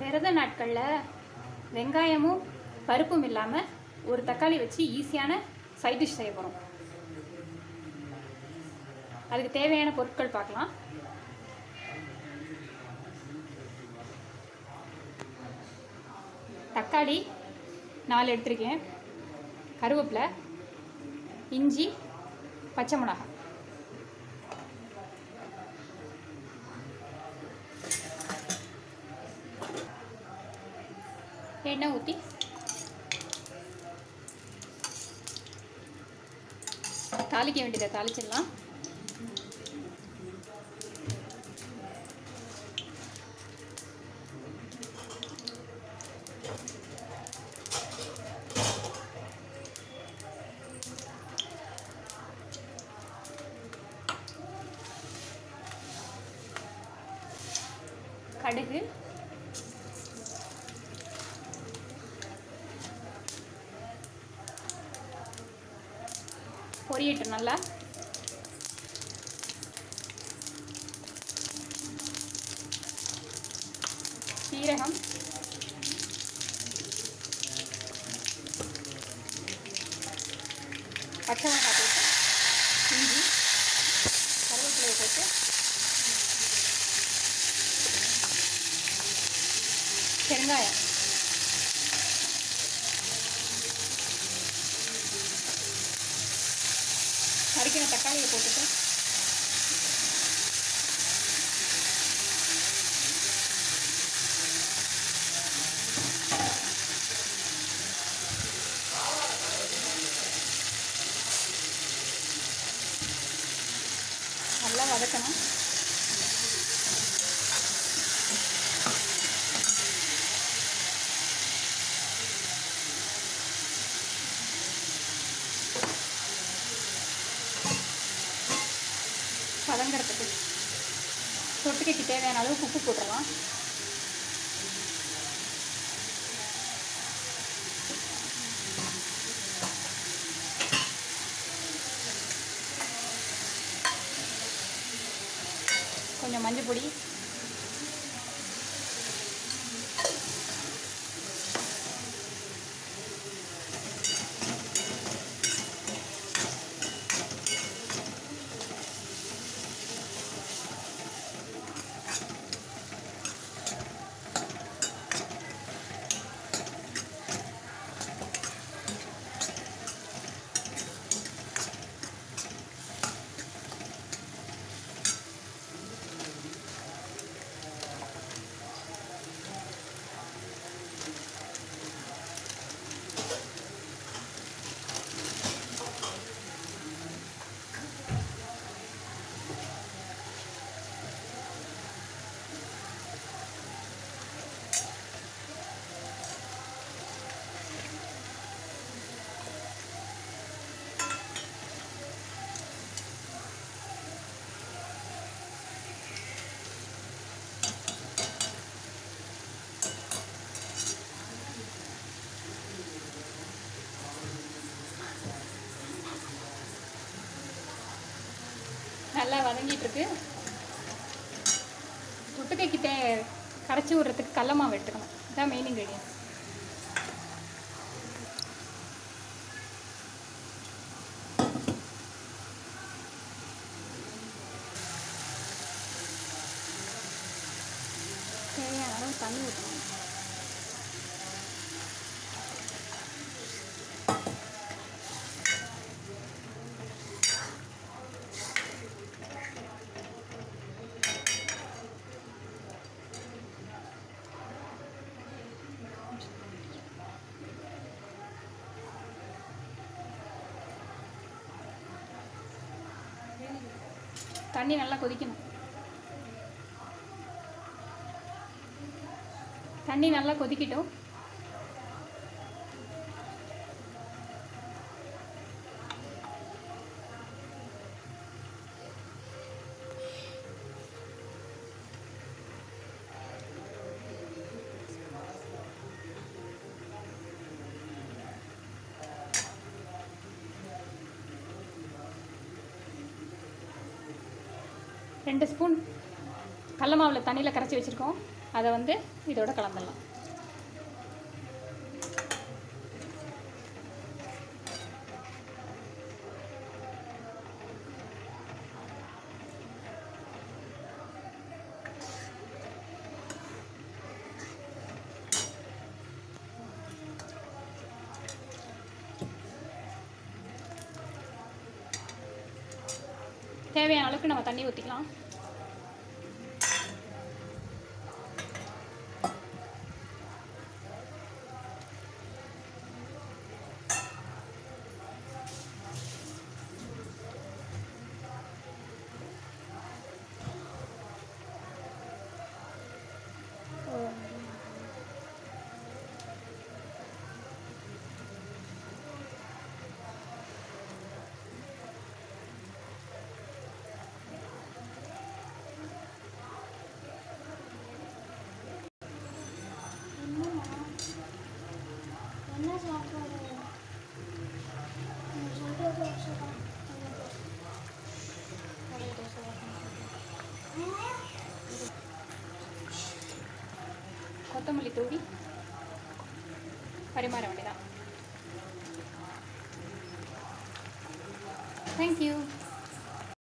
விரத நாட்களில் வெங்காயமும் பருப்பும் இல்லாமல் ஒரு தக்காளி வச்சு ஈஸியான சைட் டிஷ் செய்ய போகிறோம் அதுக்கு தேவையான பொருட்கள் பார்க்கலாம் தக்காளி நாலு எடுத்திருக்கேன் கருவேப்பிலை இஞ்சி பச்சை மிளகாய் எண்ணெய் ஊற்றி தாளிக்க வேண்டியதை தாளிச்சிடலாம் கடுகு பொரியட்டும் நல்லா சீரகம் பச்சை மிளகாய் போட்டு இஞ்சி கருவேப்பிலையை போட்டு பெருங்காயம் நறுக்கின தக்காளியை போட்டுட்டு நல்லா வதக்கணும் வதங்கிறதுக்கு தொட்டுக்கைக்கு தேவையான அளவு உப்பு போட்டுடலாம் கொஞ்சம் மஞ்சள் பொடி நல்லா வதங்கிட்டு இருக்கு தொட்டுக்கைக்கு தே கரைச்சி விடுறதுக்கு கடல மாவு எடுத்துக்கணும் இதான் மெயின் இன்க்ரீடியன்ஸ் தேவையான அளவு தண்ணி ஊற்றணும் தண்ணி நல்லா கொதிக்கணும் தண்ணி நல்லா கொதிக்கட்டும் ரெண்டு ஸ்பூன் கடல மாவில் தண்ணியில் கரைச்சி வச்சுருக்கோம் அதை வந்து இதோட கலந்துடலாம் தேவையான அளவுக்கு நம்ம தண்ணி ஊற்றிக்கலாம் என்னம்மா என்ன சாப்பாடு நீ சொல்றது தோசை தான் ஒரே தோசை தான் கொத்தமல்லி தூவி பரிமாற வேண்டியதான் தேங்க்யூ